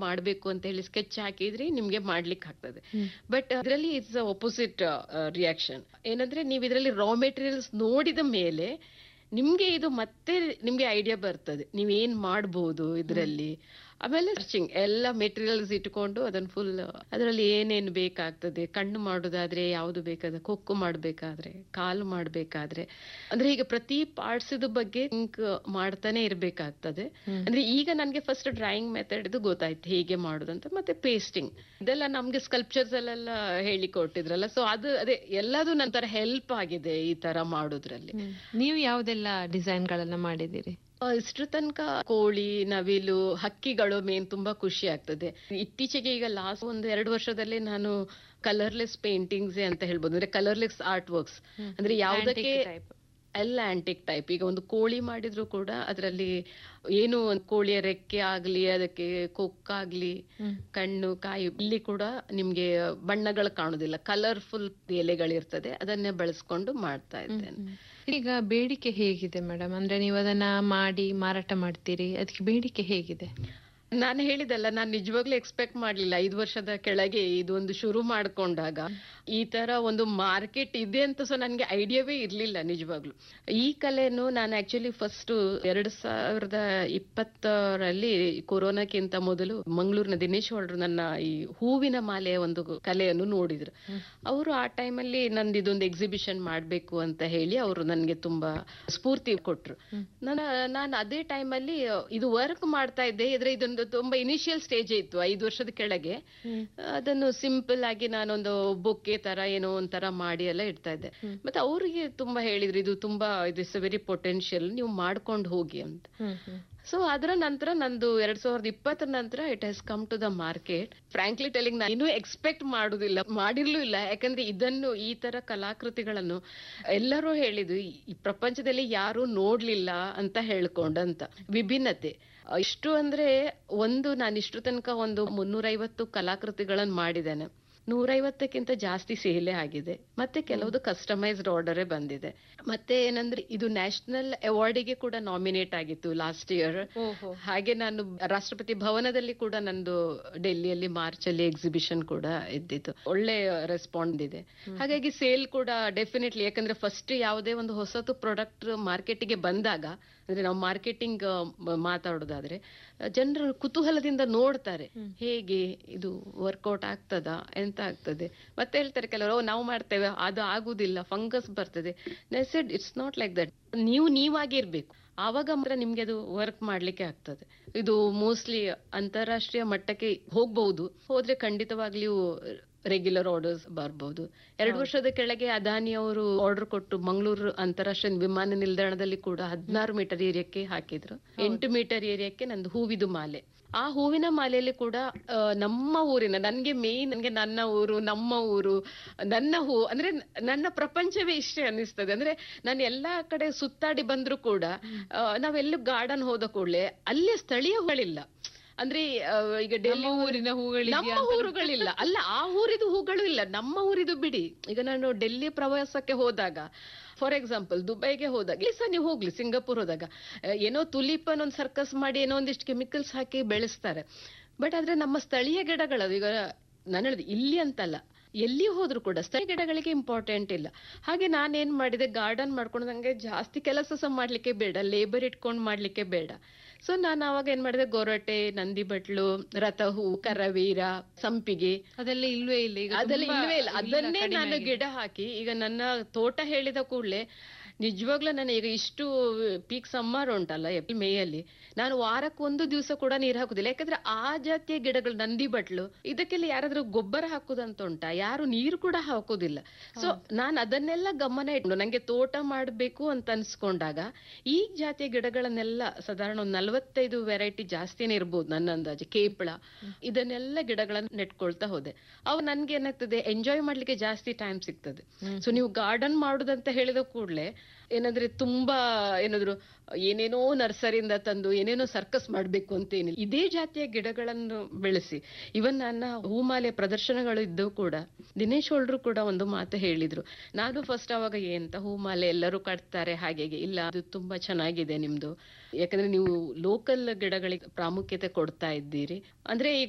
ಮಾಡ್ಬೇಕು ಅಂತ ಹೇಳಿ ಸ್ಕೆಚ್ ಹಾಕಿದ್ರೆ ನಿಮ್ಗೆ ಮಾಡ್ಲಿಕ್ಕೆ ಆಗ್ತದೆ ಬಟ್ ಅದರಲ್ಲಿ ಇಟ್ಸ್ ಅಪೋಸಿಟ್ ರಿಯಾಕ್ಷನ್ ಏನಂದ್ರೆ ನೀವು ಇದರಲ್ಲಿ ರಾ ಮೆಟೀರಿಯಲ್ಸ್ ನೋಡಿದ ಮೇಲೆ ನಿಮ್ಗೆ ಇದು ಮತ್ತೆ ನಿಮ್ಗೆ ಐಡಿಯಾ ಬರ್ತದೆ ನೀವ್ ಏನ್ ಮಾಡ್ಬೋದು ಇದರಲ್ಲಿ ಆಮೇಲೆ ಸರ್ಚಿಂಗ್ ಎಲ್ಲ ಮೆಟೀರಿಯಲ್ಸ್ ಇಟ್ಕೊಂಡು ಅದನ್ನ ಫುಲ್ ಅದರಲ್ಲಿ ಏನೇನ್ ಬೇಕಾಗ್ತದೆ ಕಣ್ಣು ಮಾಡೋದಾದ್ರೆ ಯಾವ್ದು ಬೇಕಾದ್ರೆ ಕೊಕ್ಕು ಮಾಡ್ಬೇಕಾದ್ರೆ ಕಾಲು ಮಾಡ್ಬೇಕಾದ್ರೆ ಅಂದ್ರೆ ಈಗ ಪ್ರತಿ ಪಾರ್ಟ್ಸ್ ಬಗ್ಗೆ ಥಿಂಕ್ ಮಾಡ್ತಾನೆ ಇರ್ಬೇಕಾಗ್ತದೆ ಅಂದ್ರೆ ಈಗ ನನ್ಗೆ ಫಸ್ಟ್ ಡ್ರಾಯಿಂಗ್ ಮೆಥಡ್ ಇದು ಗೊತ್ತಾಯ್ತು ಹೇಗೆ ಮಾಡೋದಂತ ಮತ್ತೆ ಪೇಸ್ಟಿಂಗ್ ಇದೆಲ್ಲ ನಮ್ಗೆ ಸ್ಕಲ್ಪ್ಚರ್ಸ್ ಅಲ್ಲೆಲ್ಲ ಹೇಳಿ ಕೊಟ್ಟಿದ್ರಲ್ಲ ಸೊ ಅದು ಅದೇ ಎಲ್ಲದೂ ನಂತರ ಹೆಲ್ಪ್ ಆಗಿದೆ ಈ ತರ ಮಾಡೋದ್ರಲ್ಲಿ ನೀವು ಯಾವ್ದೆಲ್ಲ ಡಿಸೈನ್ ಗಳನ್ನ ಮಾಡಿದಿರಿ ಆ, ಇಷ್ಟ್ರ ತನಕ ಕೋಳಿ ನವಿಲು ಹಕ್ಕಿಗಳು ಮೇನ್ ತುಂಬಾ ಖುಷಿ ಆಗ್ತದೆ ಇತ್ತೀಚೆಗೆ ಈಗ ಲಾಸ್ಟ್ ಒಂದು ಎರಡು ವರ್ಷದಲ್ಲಿ ನಾನು ಕಲರ್ಲೆಸ್ ಪೇಂಟಿಂಗ್ಸ್ ಅಂತ ಹೇಳ್ಬೋದು ಅಂದ್ರೆ ಕಲರ್ಲೆಸ್ ಆರ್ಟ್ ವರ್ಕ್ಸ್ ಅಂದ್ರೆ ಯಾವುದಕ್ಕೆ Antique type. ಎಲ್ಲ ಆಂಟಿಕ್ ಟೈಪ್ ಈಗ ಒಂದು ಕೋಳಿ ಮಾಡಿದ್ರು ಕೂಡ ಅದರಲ್ಲಿ ಏನು ಒಂದು ಕೋಳಿಯ ರೆಕ್ಕೆ ಆಗ್ಲಿ ಅದಕ್ಕೆ ಕೊಕ್ಕಾಗ್ಲಿ ಕಣ್ಣು ಕಾಯಿ ಇಲ್ಲಿ ಕೂಡ ನಿಮ್ಗೆ ಬಣ್ಣಗಳು ಕಾಣುದಿಲ್ಲ ಕಲರ್ಫುಲ್ ಎಲೆಗಳಿರ್ತದೆ ಅದನ್ನೇ ಬಳಸ್ಕೊಂಡು ಮಾಡ್ತಾ ಇದ್ದೇನೆ ಈಗ ಬೇಡಿಕೆ ಹೇಗಿದೆ ಮೇಡಮ್ ಅಂದ್ರೆ ನೀವು ಅದನ್ನ ಮಾಡಿ ಮಾರಾಟ ಮಾಡ್ತೀರಿ ಅದಕ್ಕೆ ಬೇಡಿಕೆ ಹೇಗಿದೆ ನಾನು ಹೇಳಿದಲ್ಲ ನಾನು ನಿಜವಾಗ್ಲೂ ಎಕ್ಸ್ಪೆಕ್ಟ್ ಮಾಡ್ಲಿಲ್ಲ ಐದು ವರ್ಷದ ಕೆಳಗೆ ಇದೊಂದು ಶುರು ಮಾಡ್ಕೊಂಡಾಗ ಈ ತರ ಒಂದು ಮಾರ್ಕೆಟ್ ಇದೆ ಅಂತ ಸೊ ನನ್ಗೆ ಐಡಿಯಾವೇ ಇರ್ಲಿಲ್ಲ ನಿಜವಾಗ್ಲು ಈ ಕಲೆನು ನಾನು ಆಕ್ಚುಲಿ ಫಸ್ಟ್ ಎರಡ್ ಸಾವಿರದ ಇಪ್ಪತ್ತರಲ್ಲಿ ಕೊರೋನಾಕ್ಕಿಂತ ಮೊದಲು ಮಂಗಳೂರಿನ ದಿನೇಶ್ ಹೊಳ್ರು ನನ್ನ ಈ ಹೂವಿನ ಮಾಲೆಯ ಒಂದು ಕಲೆಯನ್ನು ನೋಡಿದ್ರು ಅವರು ಆ ಟೈಮಲ್ಲಿ ನಂದು ಇದೊಂದು ಎಕ್ಸಿಬಿಷನ್ ಮಾಡ್ಬೇಕು ಅಂತ ಹೇಳಿ ಅವರು ನನಗೆ ತುಂಬಾ ಸ್ಫೂರ್ತಿ ಕೊಟ್ರು ನನ್ನ ನಾನು ಅದೇ ಟೈಮಲ್ಲಿ ಇದು ವರ್ಕ್ ಮಾಡ್ತಾ ಇದ್ದೆ ಇದ್ರೆ ಇದೊಂದು ತುಂಬಾ ಇನಿಷಿಯಲ್ ಸ್ಟೇಜ್ ಇತ್ತು ಐದು ವರ್ಷದ ಕೆಳಗೆ ಅದನ್ನು ಸಿಂಪಲ್ ಆಗಿ ನಾನೊಂದು ಬೊಕ್ಕೆ ತರ ಏನೋ ಒಂಥರ ಮಾಡಿ ಎಲ್ಲ ಇಡ್ತಾ ಇದ್ದೆ ಮತ್ತೆ ಅವರಿಗೆ ತುಂಬಾ ಹೇಳಿದ್ರು ಇದು ತುಂಬಾ ಇಸ್ ವೆರಿ ಪೊಟೆನ್ಶಿಯಲ್ ನೀವು ಮಾಡ್ಕೊಂಡು ಹೋಗಿ ಅಂತ ಸೊ ಅದರ ನಂತರ ನಂದು ಎರಡ್ ಸಾವಿರದ ಇಪ್ಪತ್ತರ ನಂತರ it has come to the market frankly telling ನಾನು ಇನ್ನೂ ಎಕ್ಸ್ಪೆಕ್ಟ್ ಮಾಡುದಿಲ್ಲ ಮಾಡಿರ್ಲೂ ಇಲ್ಲ ಯಾಕಂದ್ರೆ ಇದನ್ನು ಈ ತರ ಕಲಾಕೃತಿಗಳನ್ನು ಎಲ್ಲರೂ ಹೇಳಿದ್ರು ಈ- ಈ ಪ್ರಪಂಚದಲ್ಲಿ ಯಾರು ನೋಡ್ಲಿಲ್ಲ ಅಂತ ಹೇಳ್ಕೊಂಡಂತ ವಿಭಿನ್ನತೆ ಇಷ್ಟು ಅಂದ್ರೆ ಒಂದು ನಾನು ಇಷ್ಟು ತನಕ ಒಂದು ಮುನ್ನೂರೈವತ್ತು ಕಲಾಕೃತಿಗಳನ್ನು ಮಾಡಿದ್ದೇನೆ ನೂರೈವತ್ತಕ್ಕಿಂತ ಜಾಸ್ತಿ ಸೇಲೆ ಆಗಿದೆ ಮತ್ತೆ ಕೆಲವುದು ಕಸ್ಟಮೈಸ್ಡ್ ಆರ್ಡರೇ ಬಂದಿದೆ ಮತ್ತೆ ಏನಂದ್ರೆ ಇದು ನ್ಯಾಷನಲ್ ಅವಾರ್ಡಿಗೆ ಕೂಡ ನಾಮಿನೇಟ್ ಆಗಿತ್ತು ಲಾಸ್ಟ್ ಇಯರ್ ಹಾಗೆ ನಾನು ರಾಷ್ಟ್ರಪತಿ ಭವನದಲ್ಲಿ ಕೂಡ ನಂದು ಡೆಲ್ಲಿಯಲ್ಲಿ ಮಾರ್ಚ್ ಅಲ್ಲಿ ಎಕ್ಸಿಬಿಷನ್ ಕೂಡ ಇದ್ದಿತ್ತು ಒಳ್ಳೆ ರೆಸ್ಪಾಂಡ್ ಇದೆ ಹಾಗಾಗಿ ಸೇಲ್ ಕೂಡ ಡೆಫಿನೆಟ್ಲಿ ಯಾಕಂದ್ರೆ ಫಸ್ಟ್ ಯಾವುದೇ ಒಂದು ಹೊಸತು ಪ್ರಾಡಕ್ಟ್ ಮಾರ್ಕೆಟಿಗೆ ಬಂದಾಗ ಅಂದ್ರೆ ನಾವು ಮಾರ್ಕೆಟಿಂಗ್ ಮಾತಾಡೋದಾದ್ರೆ ಜನರು ಕುತೂಹಲದಿಂದ ನೋಡ್ತಾರೆ ಹೇಗೆ ಇದು ವರ್ಕೌಟ್ ಆಗ್ತದಾ ಎಂತ ಆಗ್ತದೆ ಮತ್ತೆ ಹೇಳ್ತಾರೆ ಕೆಲವರು "ಓ, ನಾವು ಮಾಡ್ತೇವೆ ಅದು ಆಗುದಿಲ್ಲ ಫಂಗಸ್ ಬರ್ತದೆ said it's not like that ನೀವು ನೀವಾಗಿರ್ಬೇಕು ಆವಾಗ ಮಾತ್ರ ನಿಮ್ಗೆ ಅದು ವರ್ಕ್ ಮಾಡ್ಲಿಕ್ಕೆ ಆಗ್ತದೆ ಇದು ಮೋಸ್ಟ್ಲಿ ಅಂತಾರಾಷ್ಟ್ರೀಯ ಮಟ್ಟಕ್ಕೆ ಹೋಗ್ಬಹುದು ಹೋದ್ರೆ ಖಂಡಿತವಾಗ್ಲಿಯೂ ರೆಗ್ಯುಲರ್ ಆರ್ಡರ್ಸ್ ಬರ್ಬೋದು ಎರಡು ವರ್ಷದ ಕೆಳಗೆ ಅದಾನಿ ಅವರು ಆರ್ಡರ್ ಕೊಟ್ಟು ಮಂಗಳೂರು ಅಂತಾರಾಷ್ಟ್ರೀಯ ವಿಮಾನ ನಿಲ್ದಾಣದಲ್ಲಿ ಕೂಡ ಹದಿನಾರು ಮೀಟರ್ ಏರಿಯಾಕ್ಕೆ ಹಾಕಿದ್ರು ಎಂಟು ಮೀಟರ್ ಏರಿಯಾಕ್ಕೆ ನಂದು ಹೂವಿದು ಮಾಲೆ ಆ ಹೂವಿನ ಮಾಲೆಯಲ್ಲಿ ಕೂಡ ಆ, ನಮ್ಮ ಊರಿನ ನನ್ಗೆ ಮೇನ್ ನನ್ಗೆ ನನ್ನ ಊರು ನಮ್ಮ ಊರು ನನ್ನ ಹೂ ಅಂದ್ರೆ ನನ್ನ ಪ್ರಪಂಚವೇ ಇಷ್ಟೇ ಅನ್ನಿಸ್ತದೆ ಅಂದ್ರೆ ನಾನು ಎಲ್ಲಾ ಕಡೆ ಸುತ್ತಾಡಿ ಬಂದ್ರು ಕೂಡ ಆ, ನಾವೆಲ್ಲೂ ಗಾರ್ಡನ್ ಹೋದ ಕೂಡಲೇ ಅಲ್ಲಿ ಸ್ಥಳೀಯ ಹೂಗಳಿಲ್ಲ ಅಂದ್ರೆ ಆ, ಈಗ ಡೆಲ್ಲಿ ಊರಿನ ಹೂಗಳಿದ್ಯಾ ನಮ್ಮ ಊರುಗಳಿಲ್ಲ ಅಲ್ಲ ಆ ಊರಿದು ಹೂಗಳು ಇಲ್ಲ ನಮ್ಮ ಊರಿದು ಬಿಡಿ ಈಗ ನಾನು ಡೆಲ್ಲಿ ಪ್ರವಾಸಕ್ಕೆ ಹೋದಾಗ ಫಾರ್ ಎಕ್ಸಾಂಪಲ್ ದುಬೈಗೆ ಹೋದಾಗ ಇಲ್ಲಿ ಸಹ ನೀವು ಹೋಗ್ಲಿ ಸಿಂಗಾಪುರ್ ಹೋದಾಗ ಆ, ಏನೋ ತುಲಿಪನ್ ಒಂದು ಸರ್ಕಸ್ ಮಾಡಿ ಏನೋ ಒಂದಿಷ್ಟು ಕೆಮಿಕಲ್ಸ್ ಹಾಕಿ ಬೆಳೆಸ್ತಾರೆ ಬಟ್ ಆದ್ರೆ ನಮ್ಮ ಸ್ಥಳೀಯ ಗಿಡಗಳು ಈಗ ನಾನು ಹೇಳಿದೆ ಇಲ್ಲಿ ಅಂತಲ್ಲ ಎಲ್ಲಿ ಹೋದ್ರು ಕೂಡ ಸ್ಥಳೀಯ ಗಿಡಗಳಿಗೆ ಇಂಪಾರ್ಟೆಂಟ್ ಇಲ್ಲ ಹಾಗೆ ನಾನು ಏನ್ ಮಾಡಿದೆ ಗಾರ್ಡನ್ ಮಾಡ್ಕೊಂಡು ನಂಗೆ ಜಾಸ್ತಿ ಕೆಲಸ ಸಹ ಮಾಡ್ಲಿಕ್ಕೆ ಬೇಡ ಲೇಬರ್ ಇಟ್ಕೊಂಡು ಮಾಡ್ಲಿಕ್ಕೆ ಬೇಡ ಸೊ ನಾನು ಅವಾಗ ಏನ್ ಮಾಡಿದೆ ಗೊರಟೆ ನಂದಿ ಬಟ್ಲು ರಥಹೂ ಕರವೀರ ಸಂಪಿಗೆ ಅದೆಲ್ಲ ಇಲ್ವೇ ಇಲ್ಲ ಈಗ ಅದೆಲ್ಲ ತುಂಬಾ ಇಲ್ವೇ ಇಲ್ಲ ಇಲ್ಲ, ಅದನ್ನೇ ಕಡಿಮೆ ನಾನು ಆಗಿದೆ. ಗಿಡ ಹಾಕಿ ಈಗ ನನ್ನ ತೋಟ ಹೇಳಿದ ಕೂಡಲೇ ನಿಜವಾಗ್ಲೂ ನಾನು ಈಗ ಇಷ್ಟು ಪೀಕ್ ಸಮ್ಮರ್ ಉಂಟಲ್ಲ ಏಪ್ರಿಲ್ ಮೇಯಲ್ಲಿ ನಾನು ವಾರಕ್ಕೆ ಒಂದು ದಿವಸ ಕೂಡ ನೀರು ಹಾಕುದಿಲ್ಲ ಯಾಕಂದ್ರೆ ಆ ಜಾತಿಯ ಗಿಡಗಳು ನಂದಿ ಬಟ್ಲು ಇದಕ್ಕೆಲ್ಲ ಯಾರಾದ್ರೂ ಗೊಬ್ಬರ ಹಾಕುದಂತ ಉಂಟಾ ಯಾರು ನೀರು ಕೂಡ ಹಾಕುದಿಲ್ಲ ಸೊ ನಾನು ಅದನ್ನೆಲ್ಲ ಗಮನ ಇಟ್ಟು ನಂಗೆ ತೋಟ ಮಾಡ್ಬೇಕು ಅಂತ ಅನ್ಸ್ಕೊಂಡಾಗ ಈ ಜಾತಿಯ ಗಿಡಗಳನ್ನೆಲ್ಲ ಸಾಧಾರಣ ಒಂದು ನಲವತ್ತೈದು ವೆರೈಟಿ ಜಾಸ್ತಿನೇ ಇರ್ಬೋದು ನನ್ನ ಅಂದಾಜು ಕೇಪಳ ಇದನ್ನೆಲ್ಲ ಗಿಡಗಳನ್ನ ನೆಟ್ಕೊಳ್ತಾ ಹೋದೆ ಅವು ನನ್ಗೆ ಏನಾಗ್ತದೆ ಎಂಜಾಯ್ ಮಾಡ್ಲಿಕ್ಕೆ ಜಾಸ್ತಿ ಟೈಮ್ ಸಿಗ್ತದೆ ಸೊ ನೀವು ಗಾರ್ಡನ್ ಮಾಡುದಂತ ಹೇಳಿದ ಕೂಡಲೇ ಏನಂದ್ರೆ ತುಂಬಾ ಏನಾದ್ರು ಏನೇನೋ ನರ್ಸರಿಯಿಂದ ತಂದು ಏನೇನೋ ಸರ್ಕಸ್ ಮಾಡ್ಬೇಕು ಅಂತ ಏನಿಲ್ಲ ಇದೇ ಜಾತಿಯ ಗಿಡಗಳನ್ನು ಬೆಳೆಸಿ ಇವನ್ ನನ್ನ ಹೂಮಾಲೆ ಪ್ರದರ್ಶನಗಳು ಇದ್ದವು ಕೂಡ ದಿನೇಶ್ ಹೊಳ್ರು ಕೂಡ ಒಂದು ಮಾತು ಹೇಳಿದ್ರು ನಾನು ಫಸ್ಟ್ ಅವಾಗ ಎಂತ ಹೂಮಾಲೆ ಎಲ್ಲರೂ ಕಟ್ತಾರೆ ಹಾಗೆ ಹೀಗೆ. ಇಲ್ಲ ಅದು ತುಂಬಾ ಚೆನ್ನಾಗಿದೆ ನಿಮ್ದು ಯಾಕಂದ್ರೆ ನೀವು ಲೋಕಲ್ ಗಿಡಗಳಿಗೆ ಪ್ರಾಮುಖ್ಯತೆ ಕೊಡ್ತಾ ಇದ್ದೀರಿ ಅಂದ್ರೆ ಈಗ